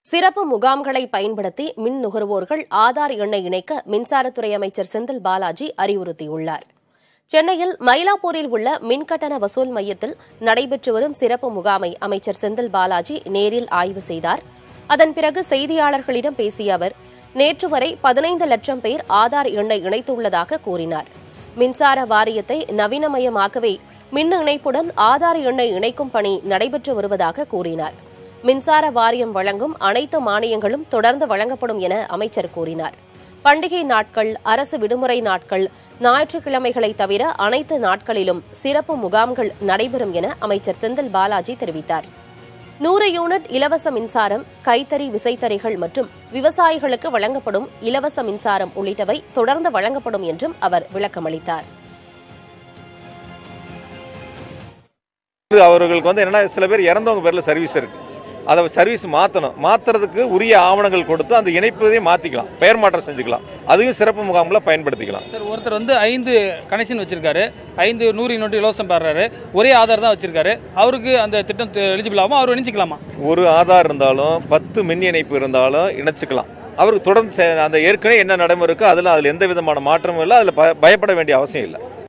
சிறப்பு முகாம்களை பயன்படுத்தி மின் நுகர்வோர்கள் ஆதார் எண்ணை இணைக்க மின்சாரத்துறை அமைச்சர் செந்தில் பாலாஜி அறிவுறுத்தியுள்ளார் சென்னையில் மயிலாப்பூரில் உள்ள மின்கட்டண வசூல் மையத்தில் நடைபெற்று வரும் சிறப்பு முகாமை அமைச்சர் செந்தில் பாலாஜி நேரில் ஆய்வு செய்தார் அதன் பிறகு செய்தியாளர்களிடம் பேசிய அவர் நேற்று வரை பதினைந்து லட்சம் பேர் ஆதார் எண்ணை இணைத்துள்ளதாக கூறினார் மின்சார வாரியத்தை நவீனமயமாக்கவே மின் இணைப்புடன் ஆதார் எண்ணை இணைக்கும் பணி நடைபெற்று வருவதாக கூறினார் மின்சார வாரியம் வழங்கும் அனைத்து மானியங்களும் தொடர்ந்து வழங்கப்படும் என அமைச்சர் கூறினார் பண்டிகை நாட்கள் அரசு விடுமுறை நாட்கள் ஞாயிற்றுக்கிழமைகளை தவிர அனைத்து நாட்களிலும் சிறப்பு முகாம்கள் நடைபெறும் என அமைச்சர் செந்தில் பாலாஜி தெரிவித்தார் நூறு யூனிட் இலவச மின்சாரம் கைத்தறி விசைத்தறிகள் மற்றும் விவசாயிகளுக்கு வழங்கப்படும் இலவச மின்சாரம் உள்ளிட்டவை தொடர்ந்து வழங்கப்படும் என்றும் அவர் விளக்கமளித்தார் அவர்களுக்கு வந்து என்னன்னா சில பேர் இறந்தவங்க பேர்ல சர்வீஸ் இருக்கு அதை சர்வீஸ் மாற்றணும் மாத்துறதுக்கு உரிய ஆவணங்கள் கொடுத்து அந்த இணைப்பதையும் மாற்றிக்கலாம் பெயர் மாற்றம் செஞ்சுக்கலாம் அதையும் சிறப்பு முகாமில் பயன்படுத்திக்கலாம் சார் ஒருத்தர் வந்து ஐந்து கனெக்ஷன் வச்சிருக்காரு ஐந்து நூறு யூனிட் இலவசம் பெறாரு ஒரே ஆதார் தான் வச்சிருக்காரு அவருக்கு அந்த திட்டம் எலிஜிபிள் ஆகும் அவர் இணைச்சிக்கலாமா ஒரு ஆதார் இருந்தாலும் பத்து மின் இணைப்பு இருந்தாலும் இணைச்சிக்கலாம் அவருக்கு தொடர்ந்து செ- அந்த ஏற்கனவே என்ன நடைமுறை இருக்கோ அதில் அதில் எந்த விதமான மாற்றமும் இல்லை அதில் பயப்பட வேண்டிய அவசியம் இல்லை